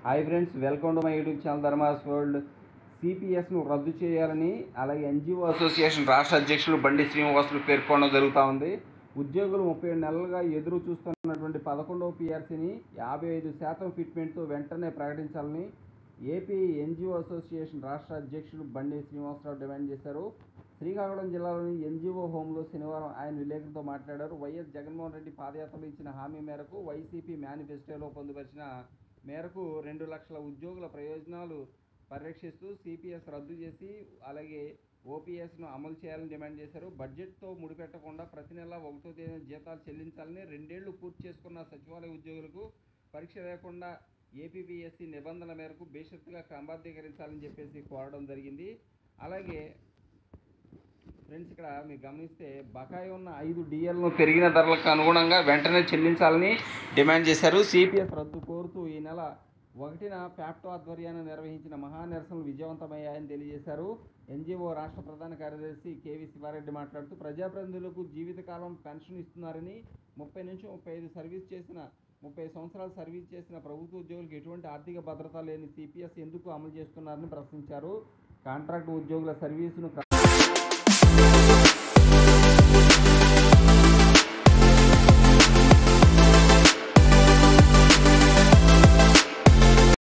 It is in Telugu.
hi friends welcome to my YouTube channel Dharmas world సిపిఎస్ను రద్దు చేయాలని అలాగే ఎన్జిఓ అసోసియేషన్ రాష్ట్ర అధ్యక్షులు బండి శ్రీనివాసులు పేర్కొనడం జరుగుతూ ఉంది ఉద్యోగులు ముప్పై ఏడు నెలలుగా ఎదురు చూస్తున్నటువంటి పదకొండవ పిఆర్సీని యాభై ఐదు శాతం ఫిట్మెంట్తో వెంటనే ప్రకటించాలని ఏపీ ఎన్జిఓ అసోసియేషన్ రాష్ట్ర అధ్యక్షులు బండి శ్రీనివాసరావు డిమాండ్ చేశారు శ్రీకాకుళం జిల్లాలోని ఎన్జిఓ హోంలో శనివారం ఆయన విలేకరులతో మాట్లాడారు వైఎస్ జగన్మోహన్ రెడ్డి పాదయాత్రలో ఇచ్చిన హామీ మేరకు వైసీపీ మేనిఫెస్టోలో పొందుపరిచిన మేరకు రెండు లక్షల ఉద్యోగుల ప్రయోజనాలు పరిరక్షిస్తూ సిపిఎస్ రద్దు చేసి అలాగే ఓపీఎస్ను అమలు చేయాలని డిమాండ్ చేశారు బడ్జెట్తో ముడిపెట్టకుండా ప్రతి నెల ఒకటో తేదీన జీతాలు చెల్లించాలని రెండేళ్లు పూర్తి చేసుకున్న సచివాలయ ఉద్యోగులకు పరీక్ష లేకుండా ఏపీపీఎస్సీ నిబంధనల మేరకు బేషరతుగా క్రమబద్ధీకరించాలని చెప్పేసి కోరడం జరిగింది అలాగే ఫ్రెండ్స్ ఇక్కడ మీరు గమనిస్తే బకాయి ఉన్న ఐదు డిఎల్ను పెరిగిన ధరలకు అనుగుణంగా వెంటనే చెల్లించాలని డిమాండ్ చేశారు సిపిఎస్ రద్దు కోరుతూ ఈ నెల ఒకటిన ప్యాప్టో ఆధ్వర్యాన్ని నిర్వహించిన మహా నిరసనలు విజయవంతమయ్యాయని తెలియజేశారు ఎన్జిఓ రాష్ట్ర ప్రధాన కార్యదర్శి కేవీ శివారెడ్డి మాట్లాడుతూ ప్రజాప్రతినిధులకు జీవితకాలం పెన్షన్ ఇస్తున్నారని ముప్పై నుంచి ముప్పై ఐదు సర్వీస్ చేసిన ముప్పై సంవత్సరాలు సర్వీస్ చేసిన ప్రభుత్వ ఉద్యోగులకు ఎటువంటి ఆర్థిక భద్రత లేని సిపిఎస్ ఎందుకు అమలు చేస్తున్నారని ప్రశ్నించారు కాంట్రాక్ట్ ఉద్యోగుల సర్వీసును